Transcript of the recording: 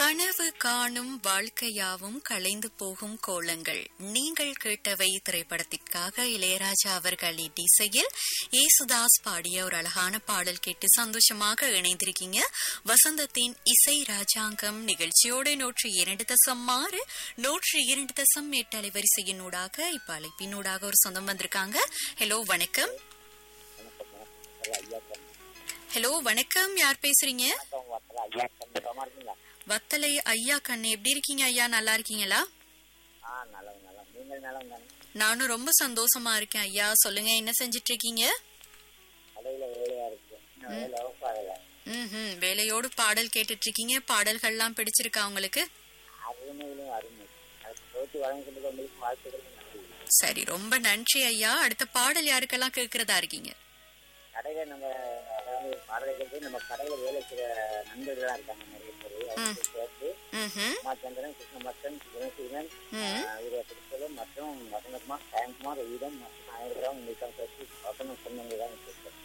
கனவு காணும் வாழ்க்கையாவும் கலைந்து போகும் கோலங்கள் நீங்கள் கேட்டவை திரைப்படத்திற்காக இளையராஜா அவர்களின் இசையில் ஏசுதாஸ் பாடிய ஒரு அழகான பாடல் கேட்டு சந்தோஷமாக இணைந்திருக்கீங்க வசந்தத்தின் இசை ராஜாங்கம் நிகழ்ச்சியோடு நூற்றி இரண்டு தசம் ஆறு நூற்றி இரண்டு தசம் எட்டு அலைவரிசையினூடாக இப்ப அழைப்பினூடாக ஒரு சொந்தம் வந்திருக்காங்க ஹலோ வணக்கம் ஹலோ வணக்கம் யார் பேசுறீங்க வத்தலை ஐயா கண்ணு எப்படி இருக்கீங்க ஐயா நல்லா இருக்கீங்களா ஆ நலம் நலம் நீங்கள் நலம் தானே நானும் ரொம்ப சந்தோஷமா இருக்கேன் ஐயா சொல்லுங்க என்ன செஞ்சிட்டு இருக்கீங்க கடையில் வேலையா இருக்கு இன்னும் வேலை ஆகல ம் வேலையோடு பாடல் கேட்டுட்டு இருக்கீங்க பாடல்கள்லாம் பிடிச்சிருக்கா உங்களுக்கு அருமையிலும் அருமை அதுக்கு போட்டு வழங்கிட்டு உங்களுக்கு வாழ்த்துக்கள் நன்றி சரி ரொம்ப நன்றி ஐயா அடுத்த பாடல் யாருக்கெல்லாம் கேட்கறதா இருக்கீங்க கடையில நம்ம அதாவது பாடல்கள் நம்ம கடையில வேலை செய்யற நண்பர்களா இருக்காங்க நிறைய பேர் அவங்களுக்கு சேர்த்து ம்ஹும். உமாச்சந்திரன் கிருஷ்ணமத்தன் குணசீலன் ம். வீர திருச்சலம் மற்றும் வசந்தகுமார் சாயங்குமார் வீரம் மற்றும் ஆயிரம் உங்களுக்காக சேர்த்து வசனம் சொன்னவங்க தான்